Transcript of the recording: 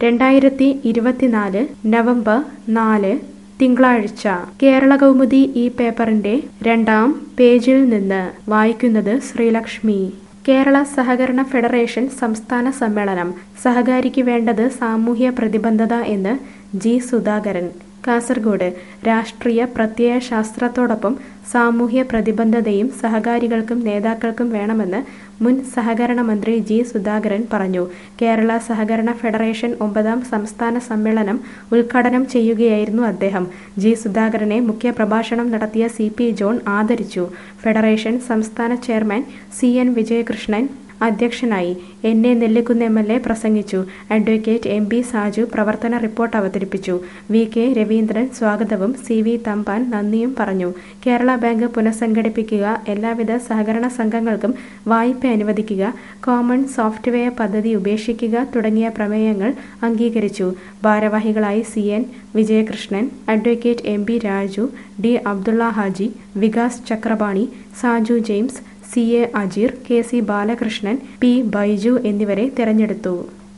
രണ്ടായിരത്തി ഇരുപത്തിനാല് നവംബർ നാല് തിങ്കളാഴ്ച കേരള കൗമുദി ഈ പേപ്പറിന്റെ രണ്ടാം പേജിൽ നിന്ന് വായിക്കുന്നത് ശ്രീലക്ഷ്മി കേരള സഹകരണ ഫെഡറേഷൻ സംസ്ഥാന സമ്മേളനം സഹകാരിക്ക് വേണ്ടത് സാമൂഹ്യ പ്രതിബദ്ധത എന്ന് ജി സുധാകരൻ കാസർഗോഡ് രാഷ്ട്രീയ പ്രത്യയശാസ്ത്രത്തോടൊപ്പം സാമൂഹ്യ പ്രതിബദ്ധതയും സഹകാരികൾക്കും നേതാക്കൾക്കും വേണമെന്ന് മുൻ സഹകരണ മന്ത്രി ജി സുധാകരൻ പറഞ്ഞു കേരള സഹകരണ ഫെഡറേഷൻ ഒമ്പതാം സംസ്ഥാന സമ്മേളനം ഉദ്ഘാടനം ചെയ്യുകയായിരുന്നു അദ്ദേഹം ജി സുധാകരനെ മുഖ്യപ്രഭാഷണം നടത്തിയ സി പി ജോൺ ആദരിച്ചു ഫെഡറേഷൻ സംസ്ഥാന ചെയർമാൻ സി എൻ വിജയകൃഷ്ണൻ അധ്യക്ഷനായി N A Nellikkunnu M L A പ്രസംഗിച്ചു അഡ്വക്കേറ്റ് എം ബി സാജു പ്രവർത്തന റിപ്പോർട്ട് അവതരിപ്പിച്ചു വി കെ രവീന്ദ്രൻ സ്വാഗതവും സി വി തമ്പാൻ നന്ദിയും പറഞ്ഞു കേരള ബാങ്ക് പുനഃസംഘടിപ്പിക്കുക എല്ലാവിധ സഹകരണ സംഘങ്ങൾക്കും വായ്പ അനുവദിക്കുക കോമൺ സോഫ്റ്റ്വെയർ പദ്ധതി ഉപേക്ഷിക്കുക തുടങ്ങിയ പ്രമേയങ്ങൾ അംഗീകരിച്ചു ഭാരവാഹികളായി C N Vijayakrishnan advocate M B Raju D Abdulla Haji Vikas Chakrapani Saju James C A Ajeer K C Balakrishnan P Baiju എന്നിവരെ തെരഞ്ഞെടുത്തു